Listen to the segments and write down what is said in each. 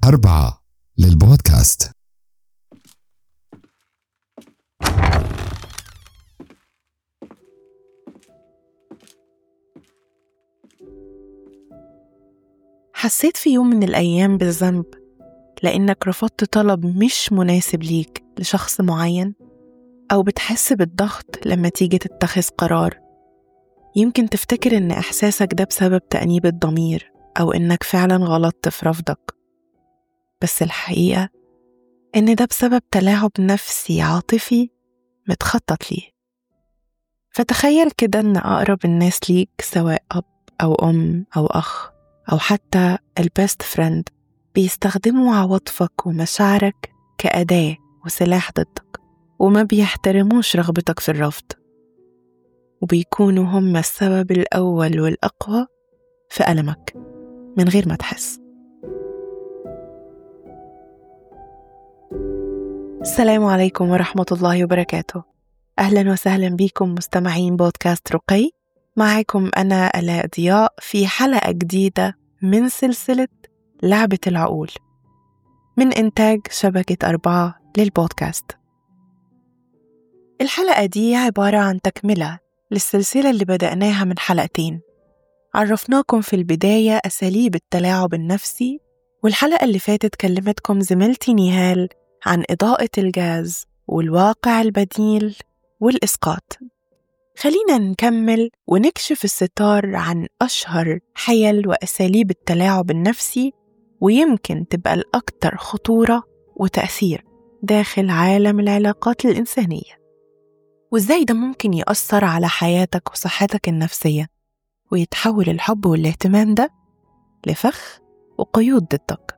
أربعة للبودكاست حسيت في يوم من الأيام بالذنب لأنك رفضت طلب مش مناسب ليك لشخص معين أو بتحس بالضغط لما تيجي تتخذ قرار يمكن تفتكر إن إحساسك ده بسبب تأنيب الضمير أو إنك فعلا غلطت في رفضك بس الحقيقة إن ده بسبب تلاعب نفسي عاطفي متخطط ليه فتخيل كده إن أقرب الناس ليك سواء أب أو أم أو أخ أو حتى البيست فريند بيستخدموا عواطفك ومشاعرك كأداة وسلاح ضدك وما بيحترموش رغبتك في الرفض وبيكونوا هم السبب الأول والأقوى في ألمك من غير ما تحس السلام عليكم ورحمة الله وبركاته أهلا وسهلا بكم مستمعين بودكاست رقي معكم أنا ألاء ضياء في حلقة جديدة من سلسلة لعبة العقول من إنتاج شبكة أربعة للبودكاست الحلقة دي عبارة عن تكملة للسلسلة اللي بدأناها من حلقتين عرفناكم في البداية أساليب التلاعب النفسي والحلقة اللي فاتت كلمتكم زميلتي نهال عن إضاءة الجاز والواقع البديل والإسقاط خلينا نكمل ونكشف الستار عن أشهر حيل وأساليب التلاعب النفسي ويمكن تبقى الأكثر خطورة وتأثير داخل عالم العلاقات الإنسانية وإزاي ده ممكن يأثر على حياتك وصحتك النفسية ويتحول الحب والاهتمام ده لفخ وقيود ضدك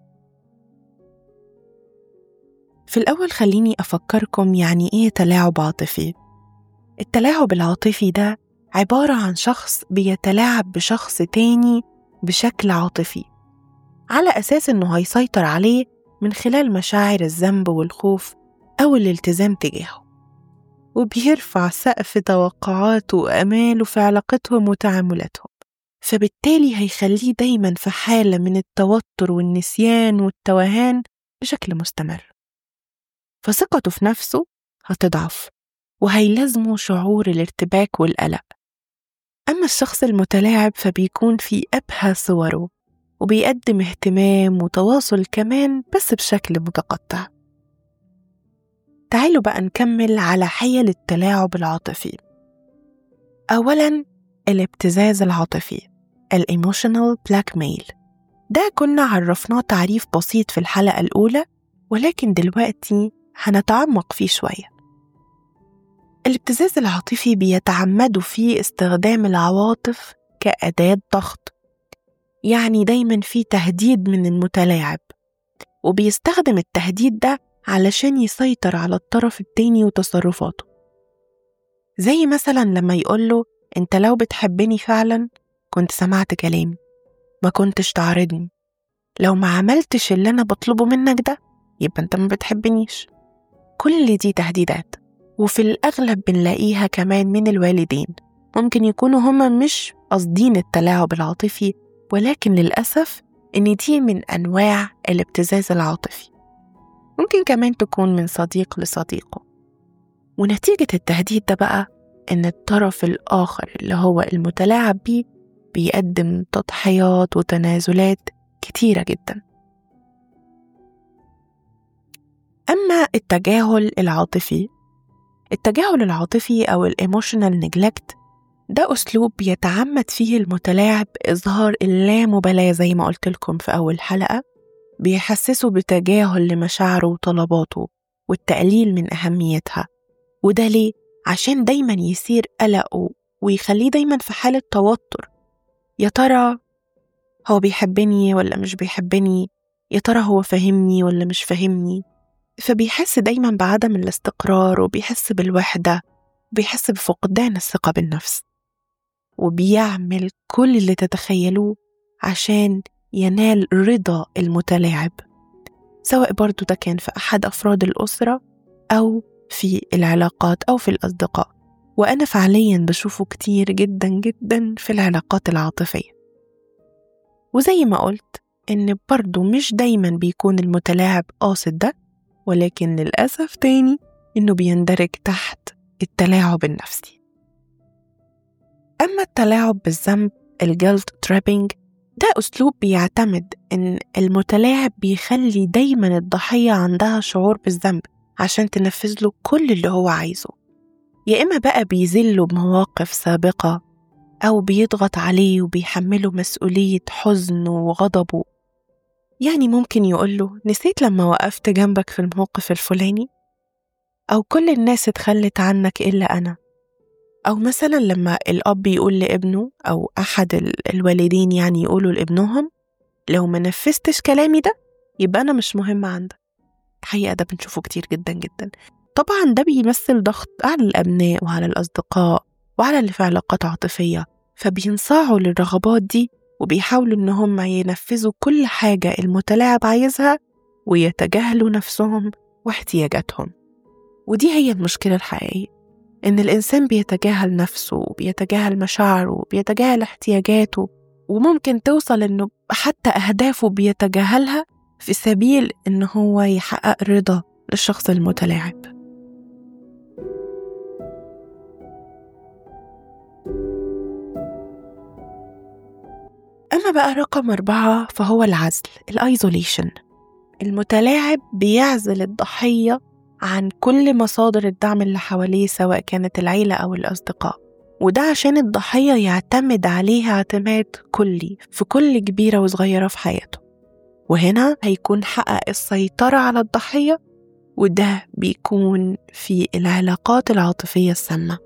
في الأول خليني أفكركم يعني إيه تلاعب عاطفي التلاعب العاطفي ده عبارة عن شخص بيتلاعب بشخص تاني بشكل عاطفي على أساس إنه هيسيطر عليه من خلال مشاعر الذنب والخوف أو الالتزام تجاهه وبيرفع سقف توقعاته وأماله في علاقتهم وتعاملاتهم فبالتالي هيخليه دايما في حالة من التوتر والنسيان والتوهان بشكل مستمر فثقته في نفسه هتضعف وهيلازمه شعور الارتباك والقلق أما الشخص المتلاعب فبيكون في أبهى صوره وبيقدم اهتمام وتواصل كمان بس بشكل متقطع تعالوا بقى نكمل على حيل التلاعب العاطفي أولا الابتزاز العاطفي الإيموشنال بلاك ميل ده كنا عرفناه تعريف بسيط في الحلقة الأولى ولكن دلوقتي هنتعمق فيه شوية الابتزاز العاطفي بيتعمدوا فيه استخدام العواطف كأداة ضغط يعني دايما في تهديد من المتلاعب وبيستخدم التهديد ده علشان يسيطر على الطرف التاني وتصرفاته زي مثلا لما يقوله انت لو بتحبني فعلا كنت سمعت كلامي ما كنتش تعارضني لو ما عملتش اللي انا بطلبه منك ده يبقى انت ما بتحبنيش كل دي تهديدات وفي الأغلب بنلاقيها كمان من الوالدين ممكن يكونوا هما مش قاصدين التلاعب العاطفي ولكن للأسف إن دي من أنواع الابتزاز العاطفي ممكن كمان تكون من صديق لصديقه ونتيجة التهديد ده بقى إن الطرف الآخر اللي هو المتلاعب بيه بيقدم تضحيات وتنازلات كتيرة جدا أما التجاهل العاطفي التجاهل العاطفي أو الإيموشنال نجلكت ده أسلوب بيتعمد فيه المتلاعب إظهار اللامبالاة زي ما قلت لكم في أول حلقة بيحسسه بتجاهل لمشاعره وطلباته والتقليل من أهميتها وده ليه؟ عشان دايما يثير قلقه ويخليه دايما في حالة توتر يا ترى هو بيحبني ولا مش بيحبني يا ترى هو فاهمني ولا مش فاهمني فبيحس دايما بعدم الاستقرار وبيحس بالوحدة بيحس بفقدان الثقة بالنفس وبيعمل كل اللي تتخيلوه عشان ينال رضا المتلاعب سواء برضو ده كان في أحد أفراد الأسرة أو في العلاقات أو في الأصدقاء وأنا فعليا بشوفه كتير جدا جدا في العلاقات العاطفية وزي ما قلت إن برضه مش دايما بيكون المتلاعب قاصد ده ولكن للأسف تاني إنه بيندرج تحت التلاعب النفسي أما التلاعب بالذنب الجلد ترابينج ده أسلوب بيعتمد إن المتلاعب بيخلي دايما الضحية عندها شعور بالذنب عشان تنفذ له كل اللي هو عايزه يا إما بقى بيذله بمواقف سابقة أو بيضغط عليه وبيحمله مسؤولية حزنه وغضبه يعني ممكن يقوله نسيت لما وقفت جنبك في الموقف الفلاني أو كل الناس اتخلت عنك إلا أنا أو مثلا لما الأب يقول لابنه أو أحد الوالدين يعني يقولوا لابنهم لو ما نفذتش كلامي ده يبقى أنا مش مهم عندك الحقيقة ده بنشوفه كتير جدا جدا طبعا ده بيمثل ضغط على الأبناء وعلى الأصدقاء وعلى اللي في علاقات عاطفية فبينصاعوا للرغبات دي وبيحاولوا إن هم ينفذوا كل حاجة المتلاعب عايزها ويتجاهلوا نفسهم واحتياجاتهم ودي هي المشكلة الحقيقية إن الإنسان بيتجاهل نفسه وبيتجاهل مشاعره وبيتجاهل احتياجاته وممكن توصل إنه حتى أهدافه بيتجاهلها في سبيل إن هو يحقق رضا للشخص المتلاعب أما بقى رقم أربعة فهو العزل الأيزوليشن المتلاعب بيعزل الضحية عن كل مصادر الدعم اللي حواليه سواء كانت العيلة أو الأصدقاء وده عشان الضحية يعتمد عليها اعتماد كلي في كل كبيرة وصغيرة في حياته وهنا هيكون حقق السيطرة على الضحية وده بيكون في العلاقات العاطفية السامة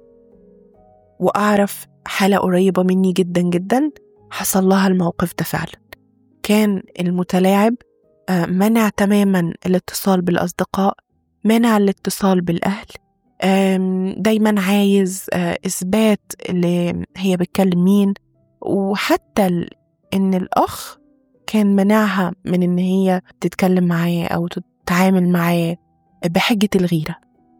وأعرف حالة قريبة مني جدا جدا حصل لها الموقف ده فعلا كان المتلاعب منع تماما الاتصال بالأصدقاء منع الاتصال بالأهل دايما عايز إثبات اللي هي بتكلم مين وحتى إن الأخ كان منعها من إن هي تتكلم معاه أو تتعامل معاه بحجة الغيرة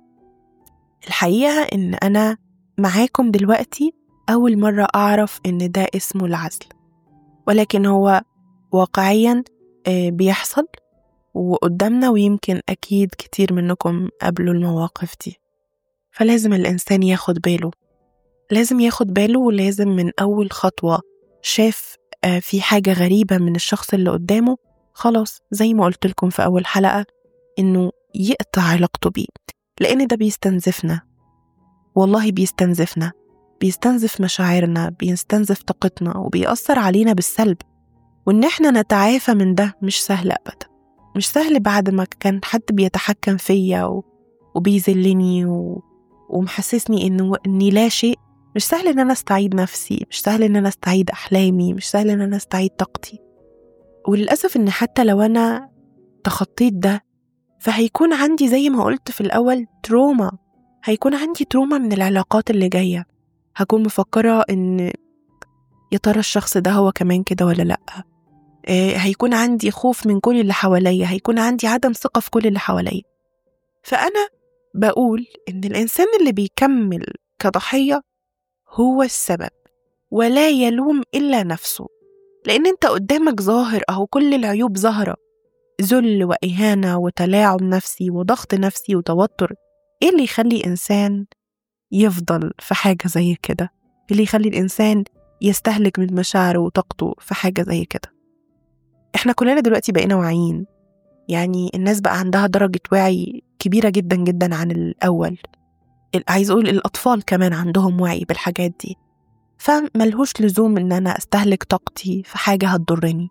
الحقيقة إن أنا معاكم دلوقتي أول مرة أعرف إن ده اسمه العزل ولكن هو واقعيا بيحصل وقدامنا ويمكن أكيد كتير منكم قابلوا المواقف دي فلازم الإنسان ياخد باله لازم ياخد باله ولازم من أول خطوة شاف في حاجة غريبة من الشخص اللي قدامه خلاص زي ما قلت لكم في أول حلقة إنه يقطع علاقته بيه لأن ده بيستنزفنا والله بيستنزفنا بيستنزف مشاعرنا بيستنزف طاقتنا وبيأثر علينا بالسلب وإن إحنا نتعافى من ده مش سهل أبدا مش سهل بعد ما كان حد بيتحكم فيا و... وبيذلني و... ومحسسني إنه إني لا شيء مش سهل إن أنا أستعيد نفسي مش سهل إن أنا أستعيد أحلامي مش سهل إن أنا أستعيد طاقتي وللأسف إن حتى لو أنا تخطيت ده فهيكون عندي زي ما قلت في الأول تروما هيكون عندي تروما من العلاقات اللي جاية هكون مفكرة إن يا ترى الشخص ده هو كمان كده ولا لأ آه هيكون عندي خوف من كل اللي حواليا هيكون عندي عدم ثقة في كل اللي حواليا فأنا بقول إن الإنسان اللي بيكمل كضحية هو السبب ولا يلوم إلا نفسه لأن أنت قدامك ظاهر أهو كل العيوب ظاهرة ذل وإهانة وتلاعب نفسي وضغط نفسي وتوتر إيه اللي يخلي إنسان يفضل في حاجة زي كده اللي يخلي الإنسان يستهلك من مشاعره وطاقته في حاجة زي كده إحنا كلنا دلوقتي بقينا واعيين يعني الناس بقى عندها درجة وعي كبيرة جدا جدا عن الأول عايز أقول الأطفال كمان عندهم وعي بالحاجات دي فملهوش لزوم إن أنا أستهلك طاقتي في حاجة هتضرني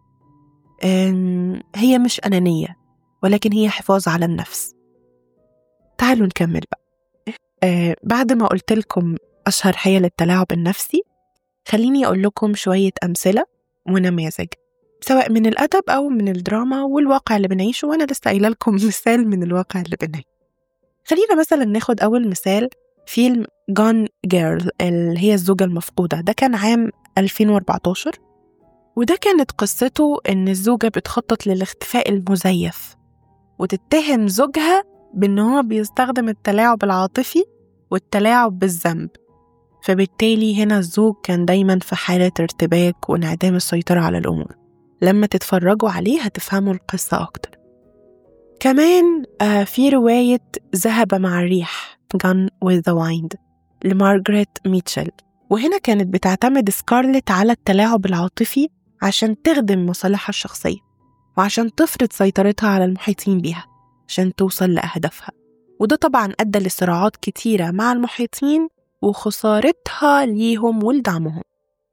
هي مش أنانية ولكن هي حفاظ على النفس تعالوا نكمل بقى آه بعد ما قلت لكم أشهر حيل التلاعب النفسي خليني أقول لكم شوية أمثلة ونماذج سواء من الأدب أو من الدراما والواقع اللي بنعيشه وأنا لسه قايلة لكم مثال من الواقع اللي بنعيشه خلينا مثلا ناخد أول مثال فيلم جون جيرل اللي هي الزوجة المفقودة ده كان عام 2014 وده كانت قصته إن الزوجة بتخطط للاختفاء المزيف وتتهم زوجها بإن هو بيستخدم التلاعب العاطفي والتلاعب بالذنب فبالتالي هنا الزوج كان دايما في حالة ارتباك وانعدام السيطرة على الأمور لما تتفرجوا عليه هتفهموا القصة أكتر كمان آه في رواية ذهب مع الريح Gone with the Wind لمارغريت ميتشل وهنا كانت بتعتمد سكارلت على التلاعب العاطفي عشان تخدم مصالحها الشخصية وعشان تفرض سيطرتها على المحيطين بيها عشان توصل لأهدافها وده طبعا أدى لصراعات كتيرة مع المحيطين وخسارتها ليهم ولدعمهم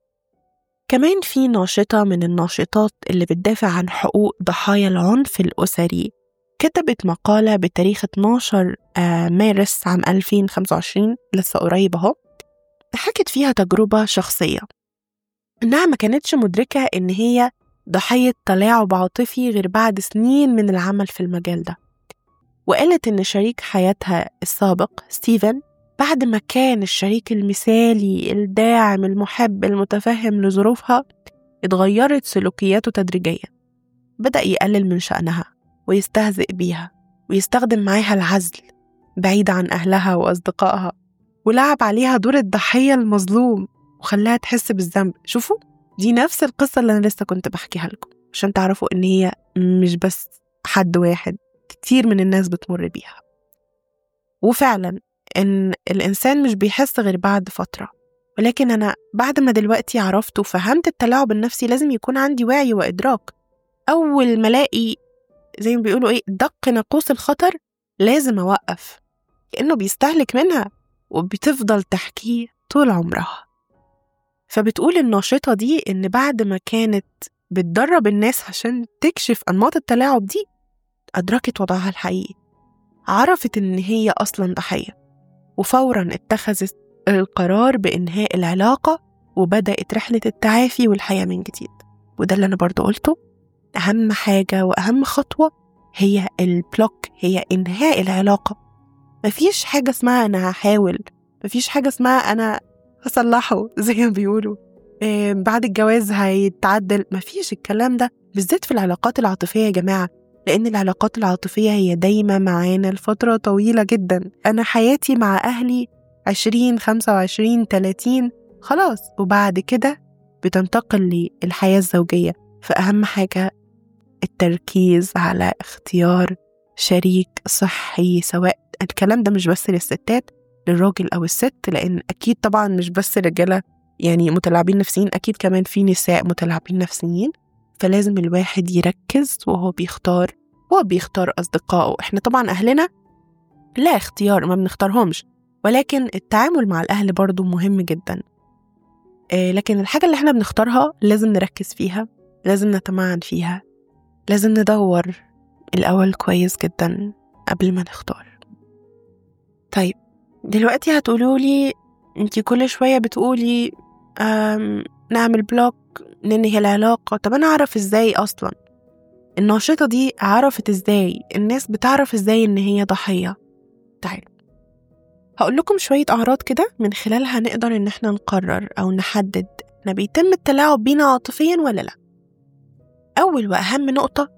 كمان في ناشطة من الناشطات اللي بتدافع عن حقوق ضحايا العنف الأسري كتبت مقالة بتاريخ 12 مارس عام 2025 لسه قريب أهو حكت فيها تجربة شخصية إنها ما كانتش مدركة إن هي ضحية تلاعب عاطفي غير بعد سنين من العمل في المجال ده وقالت إن شريك حياتها السابق ستيفن بعد ما كان الشريك المثالي الداعم المحب المتفهم لظروفها اتغيرت سلوكياته تدريجيا بدأ يقلل من شأنها ويستهزئ بيها ويستخدم معاها العزل بعيد عن أهلها وأصدقائها ولعب عليها دور الضحية المظلوم وخلاها تحس بالذنب شوفوا دي نفس القصة اللي أنا لسه كنت بحكيها لكم عشان تعرفوا إن هي مش بس حد واحد كتير من الناس بتمر بيها وفعلا إن الإنسان مش بيحس غير بعد فترة ولكن أنا بعد ما دلوقتي عرفت وفهمت التلاعب النفسي لازم يكون عندي وعي وإدراك أول ما ألاقي زي ما بيقولوا إيه دق ناقوس الخطر لازم أوقف كأنه بيستهلك منها وبتفضل تحكيه طول عمرها فبتقول الناشطة دي إن بعد ما كانت بتدرب الناس عشان تكشف أنماط التلاعب دي أدركت وضعها الحقيقي عرفت إن هي أصلا ضحية وفورا اتخذت القرار بإنهاء العلاقة وبدأت رحلة التعافي والحياة من جديد وده اللي أنا برضو قلته أهم حاجة وأهم خطوة هي البلوك هي إنهاء العلاقة مفيش حاجة اسمها أنا هحاول مفيش حاجة اسمها أنا هصلحه زي ما بيقولوا إيه بعد الجواز هيتعدل مفيش الكلام ده بالذات في العلاقات العاطفية يا جماعة لأن العلاقات العاطفية هي دايما معانا لفترة طويلة جدا أنا حياتي مع أهلي عشرين خمسة وعشرين تلاتين خلاص وبعد كده بتنتقل للحياة الزوجية فأهم حاجة التركيز على اختيار شريك صحي سواء الكلام ده مش بس للستات للراجل أو الست لأن أكيد طبعا مش بس رجالة يعني متلاعبين نفسيين أكيد كمان في نساء متلاعبين نفسيين فلازم الواحد يركز وهو بيختار هو بيختار أصدقائه إحنا طبعا أهلنا لا اختيار ما بنختارهمش ولكن التعامل مع الأهل برضو مهم جدا آه لكن الحاجة اللي احنا بنختارها لازم نركز فيها لازم نتمعن فيها لازم ندور الأول كويس جدا قبل ما نختار طيب دلوقتي هتقولولي انتي كل شوية بتقولي نعمل بلوك ننهي العلاقة طب أنا أعرف إزاي أصلا الناشطة دي عرفت إزاي الناس بتعرف إزاي إن هي ضحية تعالوا هقول لكم شوية أعراض كده من خلالها نقدر إن احنا نقرر أو نحدد إحنا بيتم التلاعب بينا عاطفيا ولا لأ أول وأهم نقطة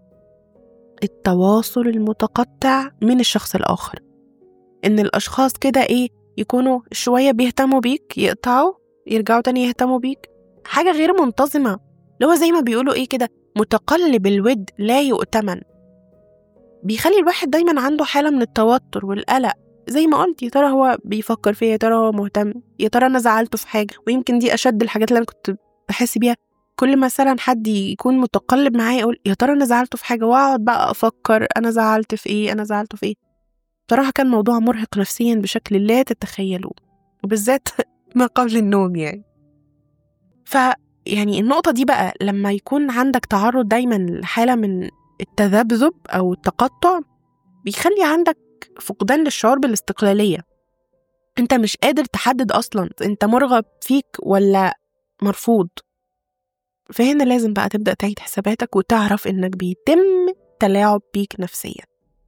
التواصل المتقطع من الشخص الآخر إن الأشخاص كده إيه يكونوا شوية بيهتموا بيك يقطعوا يرجعوا تاني يهتموا بيك حاجة غير منتظمة اللي هو زي ما بيقولوا إيه كده متقلب الود لا يؤتمن بيخلي الواحد دايما عنده حالة من التوتر والقلق زي ما قلت يا ترى هو بيفكر فيا يا ترى هو مهتم يا ترى أنا زعلته في حاجة ويمكن دي أشد الحاجات اللي أنا كنت بحس بيها كل مثلا حد يكون متقلب معايا يقول يا ترى أنا زعلته في حاجة وأقعد بقى أفكر أنا زعلت في إيه أنا زعلت في إيه بصراحة كان موضوع مرهق نفسيا بشكل لا تتخيلوه وبالذات ما قبل النوم يعني ف يعني النقطة دي بقى لما يكون عندك تعرض دايما لحالة من التذبذب أو التقطع بيخلي عندك فقدان للشعور بالاستقلالية انت مش قادر تحدد أصلا انت مرغب فيك ولا مرفوض فهنا لازم بقى تبدأ تعيد حساباتك وتعرف انك بيتم تلاعب بيك نفسيا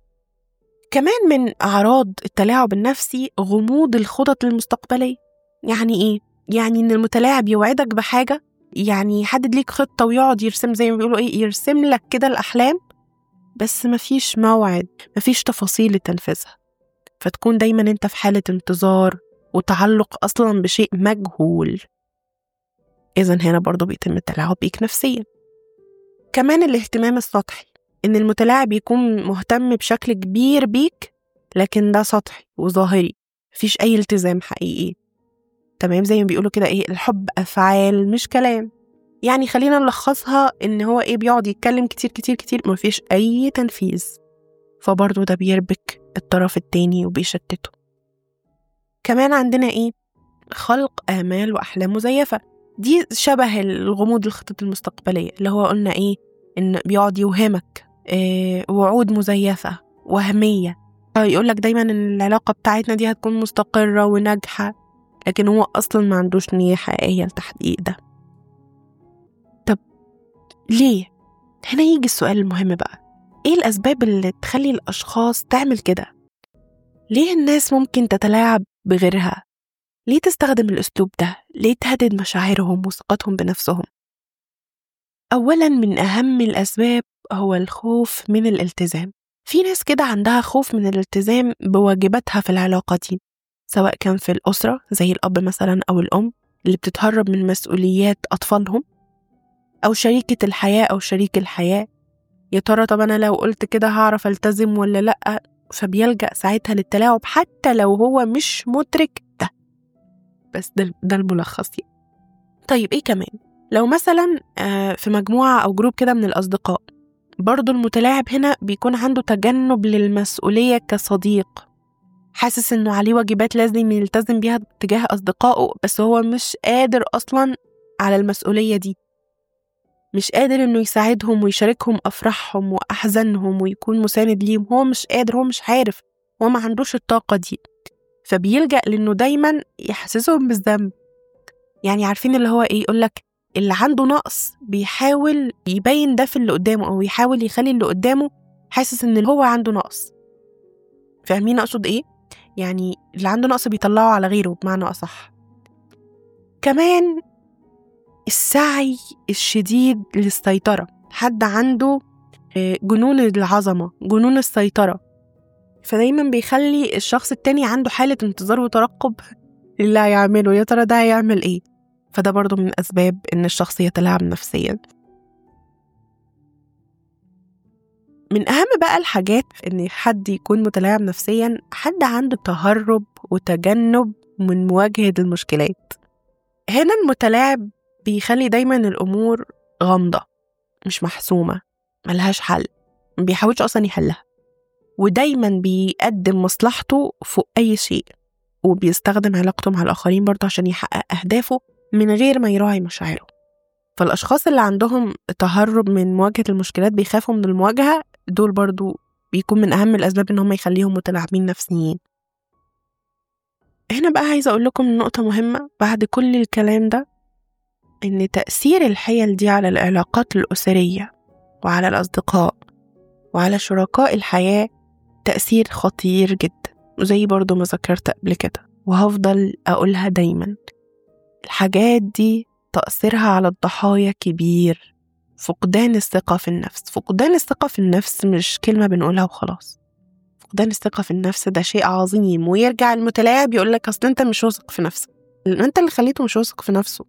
كمان من أعراض التلاعب النفسي غموض الخطط المستقبلية يعني إيه؟ يعني إن المتلاعب يوعدك بحاجة يعني يحدد ليك خطة ويقعد يرسم زي ما بيقولوا إيه يرسم لك كده الأحلام بس مفيش موعد مفيش تفاصيل لتنفيذها فتكون دايما انت في حالة انتظار وتعلق أصلا بشيء مجهول إذا هنا برضو بيتم التلاعب بيك نفسيا كمان الاهتمام السطحي إن المتلاعب يكون مهتم بشكل كبير بيك لكن ده سطحي وظاهري مفيش أي التزام حقيقي تمام زي ما بيقولوا كده إيه الحب أفعال مش كلام يعني خلينا نلخصها إن هو إيه بيقعد يتكلم كتير كتير كتير مفيش أي تنفيذ فبرضه ده بيربك الطرف التاني وبيشتته كمان عندنا إيه خلق آمال وأحلام مزيفة دي شبه الغموض الخطط المستقبلية اللي هو قلنا إيه إن بيقعد يوهمك إيه وعود مزيفة وهمية يقول لك دايما إن العلاقة بتاعتنا دي هتكون مستقرة وناجحة لكن هو أصلا ما عندوش نية حقيقية لتحقيق ده طب ليه؟ هنا يجي السؤال المهم بقى إيه الأسباب اللي تخلي الأشخاص تعمل كده؟ ليه الناس ممكن تتلاعب بغيرها؟ ليه تستخدم الأسلوب ده؟ ليه تهدد مشاعرهم وثقتهم بنفسهم؟ أولا من أهم الأسباب هو الخوف من الالتزام في ناس كده عندها خوف من الالتزام بواجباتها في العلاقة دي سواء كان في الأسرة زي الأب مثلا أو الأم اللي بتتهرب من مسؤوليات أطفالهم أو شريكة الحياة أو شريك الحياة يا ترى طب أنا لو قلت كده هعرف ألتزم ولا لأ فبيلجأ ساعتها للتلاعب حتى لو هو مش مدرك ده بس ده, ده الملخص يعني. طيب إيه كمان لو مثلا في مجموعة أو جروب كده من الأصدقاء برضو المتلاعب هنا بيكون عنده تجنب للمسؤولية كصديق حاسس إنه عليه واجبات لازم يلتزم بيها تجاه أصدقائه بس هو مش قادر أصلا على المسؤولية دي مش قادر إنه يساعدهم ويشاركهم أفراحهم وأحزانهم ويكون مساند ليهم هو مش قادر هو مش عارف هو ما عندوش الطاقة دي فبيلجأ لإنه دايما يحسسهم بالذنب يعني عارفين اللي هو إيه يقولك اللي عنده نقص بيحاول يبين ده في اللي قدامه أو يحاول يخلي اللي قدامه حاسس إن هو عنده نقص فاهمين أقصد إيه؟ يعني اللي عنده نقص بيطلعه على غيره بمعنى أصح كمان السعي الشديد للسيطرة حد عنده جنون العظمة جنون السيطرة فدايما بيخلي الشخص التاني عنده حالة انتظار وترقب اللي هيعمله يا ترى ده هيعمل ايه فده برضو من أسباب إن الشخص يتلاعب نفسيا من أهم بقى الحاجات إن حد يكون متلاعب نفسيا حد عنده تهرب وتجنب من مواجهة المشكلات هنا المتلاعب بيخلي دايما الأمور غامضة مش محسومة ملهاش حل ما بيحاولش أصلا يحلها ودايما بيقدم مصلحته فوق أي شيء وبيستخدم علاقته مع الآخرين برضه عشان يحقق أهدافه من غير ما يراعي مشاعره فالأشخاص اللي عندهم تهرب من مواجهة المشكلات بيخافوا من المواجهة دول برضو بيكون من أهم الأسباب إن هم يخليهم متلاعبين نفسيين هنا بقى عايزة أقول لكم نقطة مهمة بعد كل الكلام ده إن تأثير الحيل دي على العلاقات الأسرية وعلى الأصدقاء وعلى شركاء الحياة تأثير خطير جدا وزي برضو ما ذكرت قبل كده وهفضل أقولها دايما الحاجات دي تأثيرها على الضحايا كبير فقدان الثقة في النفس فقدان الثقة في النفس مش كلمة بنقولها وخلاص فقدان الثقة في النفس ده شيء عظيم ويرجع المتلاعب يقول لك أصل أنت مش واثق في نفسك أنت اللي خليته مش واثق في نفسه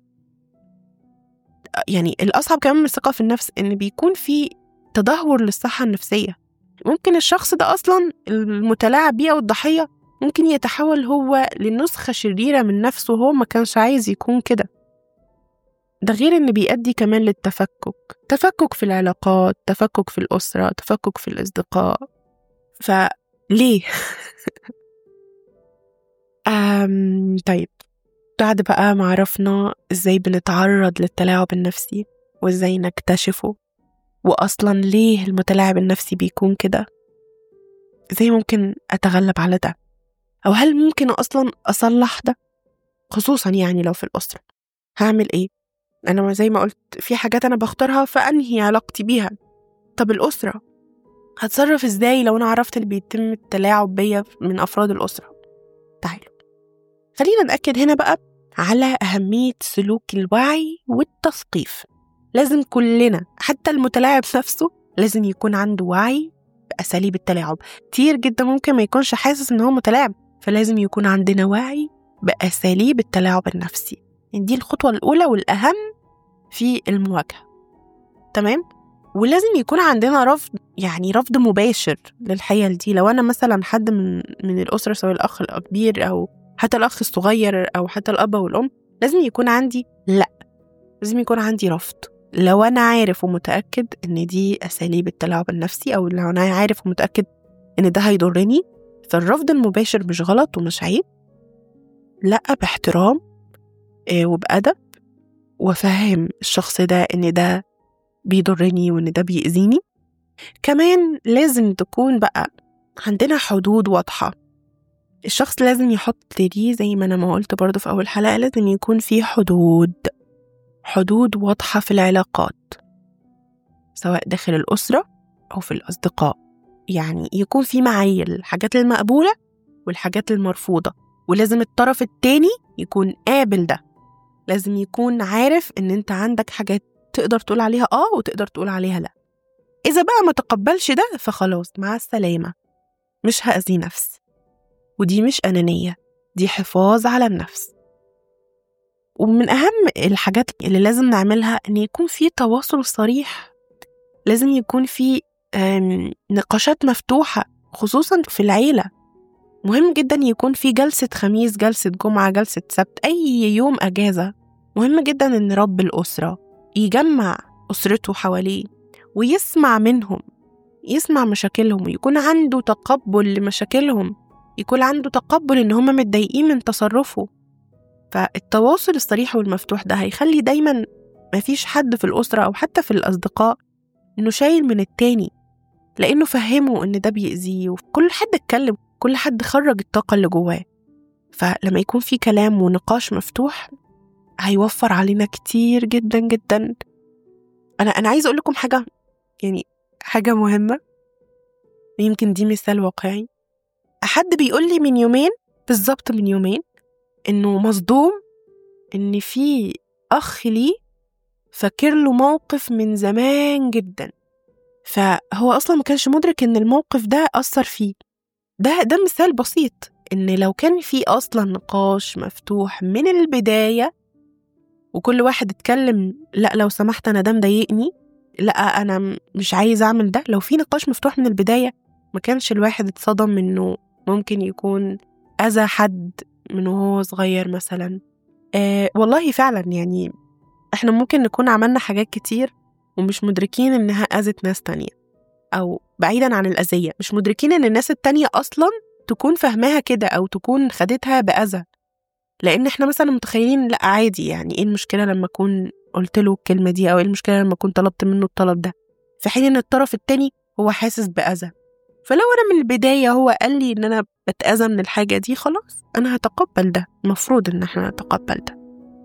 يعني الأصعب كمان من الثقة في النفس إن بيكون في تدهور للصحة النفسية ممكن الشخص ده أصلا المتلاعب بيه أو الضحية ممكن يتحول هو لنسخة شريرة من نفسه هو ما كانش عايز يكون كده ده غير إن بيؤدي كمان للتفكك تفكك في العلاقات تفكك في الأسرة تفكك في الأصدقاء فليه؟ أم طيب بعد بقى ما عرفنا إزاي بنتعرض للتلاعب النفسي وإزاي نكتشفه وأصلا ليه المتلاعب النفسي بيكون كده إزاي ممكن أتغلب على ده أو هل ممكن أصلا أصلح ده خصوصا يعني لو في الأسرة هعمل إيه أنا زي ما قلت في حاجات أنا بختارها فأنهي علاقتي بيها طب الأسرة هتصرف إزاي لو أنا عرفت اللي بيتم التلاعب بيا من أفراد الأسرة تعالوا خلينا نأكد هنا بقى على أهمية سلوك الوعي والتثقيف لازم كلنا حتى المتلاعب نفسه لازم يكون عنده وعي بأساليب التلاعب كتير جدا ممكن ما يكونش حاسس إن هو متلاعب فلازم يكون عندنا وعي بأساليب التلاعب النفسي دي الخطوة الأولى والأهم في المواجهة تمام؟ ولازم يكون عندنا رفض يعني رفض مباشر للحيل دي لو انا مثلا حد من من الاسره سواء الاخ الكبير او حتى الاخ الصغير او حتى الاب والام لازم يكون عندي لا لازم يكون عندي رفض لو انا عارف ومتاكد ان دي اساليب التلاعب النفسي او لو انا عارف ومتاكد ان ده هيضرني فالرفض المباشر مش غلط ومش عيب لا باحترام آه، وبأدب وأفهم الشخص ده إن ده بيضرني وإن ده بيأذيني كمان لازم تكون بقى عندنا حدود واضحة الشخص لازم يحط لي زي ما أنا ما قلت برضه في أول حلقة لازم يكون في حدود حدود واضحة في العلاقات سواء داخل الأسرة أو في الأصدقاء يعني يكون في معايير الحاجات المقبولة والحاجات المرفوضة ولازم الطرف التاني يكون قابل ده لازم يكون عارف ان انت عندك حاجات تقدر تقول عليها اه وتقدر تقول عليها لا اذا بقى ما تقبلش ده فخلاص مع السلامة مش هأذي نفسي ودي مش أنانية دي حفاظ على النفس ومن أهم الحاجات اللي لازم نعملها إن يكون في تواصل صريح لازم يكون في نقاشات مفتوحة خصوصا في العيلة مهم جدا يكون في جلسة خميس جلسة جمعة جلسة سبت أي يوم أجازة مهم جدا إن رب الأسرة يجمع أسرته حواليه ويسمع منهم يسمع مشاكلهم ويكون عنده تقبل لمشاكلهم يكون عنده تقبل إن هما متضايقين من تصرفه فالتواصل الصريح والمفتوح ده هيخلي دايما مفيش حد في الأسرة أو حتى في الأصدقاء إنه شايل من التاني لأنه فهمه إن ده بيأذيه وكل حد اتكلم كل حد خرج الطاقة اللي جواه فلما يكون في كلام ونقاش مفتوح هيوفر علينا كتير جدا جدا أنا أنا عايزة أقول لكم حاجة يعني حاجة مهمة يمكن دي مثال واقعي حد بيقول لي من يومين بالظبط من يومين إنه مصدوم إن في أخ لي فاكر له موقف من زمان جدا فهو أصلا ما كانش مدرك إن الموقف ده أثر فيه ده ده مثال بسيط إن لو كان في أصلا نقاش مفتوح من البداية وكل واحد اتكلم لا لو سمحت أنا ده مضايقني لا أنا مش عايز أعمل ده لو في نقاش مفتوح من البداية ما كانش الواحد اتصدم إنه ممكن يكون أذى حد من وهو صغير مثلا آه والله فعلا يعني احنا ممكن نكون عملنا حاجات كتير ومش مدركين إنها أذت ناس تانية أو بعيدا عن الأذية مش مدركين إن الناس التانية أصلا تكون فاهماها كده أو تكون خدتها بأذى لأن إحنا مثلا متخيلين لأ عادي يعني إيه المشكلة لما أكون قلت له الكلمة دي أو إيه المشكلة لما أكون طلبت منه الطلب ده في حين إن الطرف التاني هو حاسس بأذى فلو أنا من البداية هو قال لي إن أنا بتأذى من الحاجة دي خلاص أنا هتقبل ده المفروض إن إحنا نتقبل ده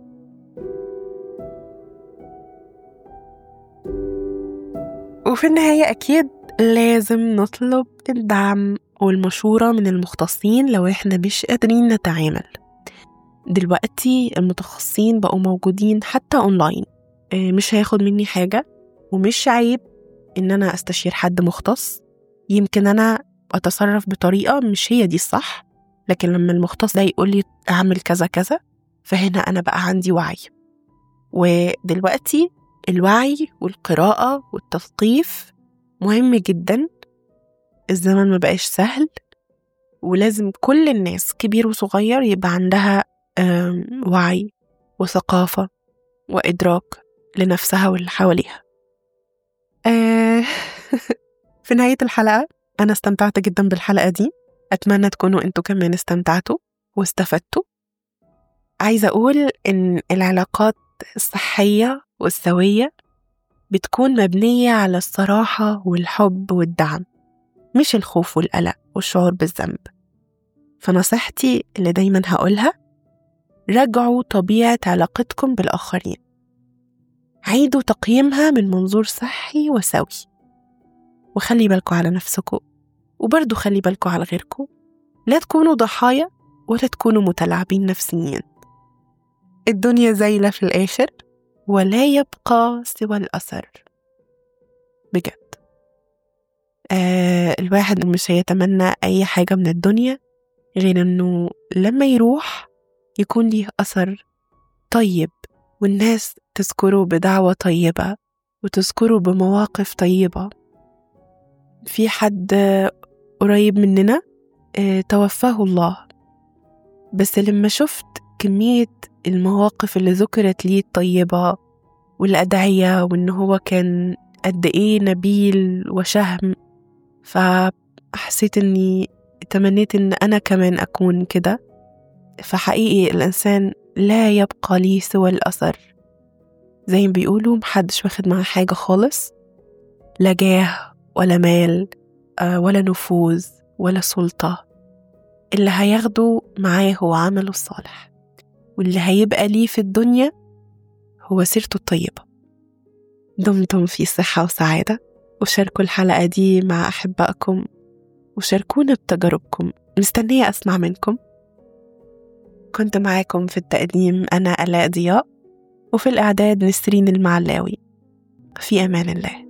وفي النهاية أكيد لازم نطلب الدعم والمشورة من المختصين لو إحنا مش قادرين نتعامل دلوقتي المتخصصين بقوا موجودين حتى أونلاين آه، مش هياخد مني حاجة ومش عيب إن أنا أستشير حد مختص يمكن أنا أتصرف بطريقة مش هي دي الصح لكن لما المختص ده يقول لي أعمل كذا كذا فهنا أنا بقى عندي وعي ودلوقتي الوعي والقراءة والتثقيف مهم جدا الزمن ما بقاش سهل ولازم كل الناس كبير وصغير يبقى عندها وعي وثقافة وإدراك لنفسها واللي حواليها آه، في نهاية الحلقة أنا استمتعت جدا بالحلقة دي أتمنى تكونوا أنتوا كمان استمتعتوا واستفدتوا عايزة أقول إن العلاقات الصحية والسوية بتكون مبنية على الصراحة والحب والدعم مش الخوف والقلق والشعور بالذنب فنصيحتي اللي دايما هقولها راجعوا طبيعة علاقتكم بالآخرين عيدوا تقييمها من منظور صحي وسوي وخلي بالكوا على نفسكم وبرضو خلي بالكوا على غيركم لا تكونوا ضحايا ولا تكونوا متلاعبين نفسيين الدنيا زايلة في الآخر ولا يبقى سوى الأثر بجد آه الواحد مش هيتمنى أي حاجة من الدنيا غير إنه لما يروح يكون ليه أثر طيب والناس تذكره بدعوة طيبة وتذكره بمواقف طيبة في حد قريب مننا آه، توفاه الله بس لما شفت كمية المواقف اللي ذكرت ليه الطيبة والأدعية وإن هو كان قد إيه نبيل وشهم فحسيت إني تمنيت إن أنا كمان أكون كده فحقيقي الإنسان لا يبقى لي سوى الأثر زي ما بيقولوا محدش واخد معاه حاجة خالص لا جاه ولا مال آه، ولا نفوذ ولا سلطة اللي هياخده معاه هو عمله الصالح واللي هيبقى ليه في الدنيا هو سيرته الطيبة دمتم في صحة وسعادة وشاركوا الحلقة دي مع أحبائكم وشاركونا بتجاربكم مستنية أسمع منكم كنت معاكم في التقديم أنا ألاء ضياء وفي الإعداد نسرين المعلاوي في أمان الله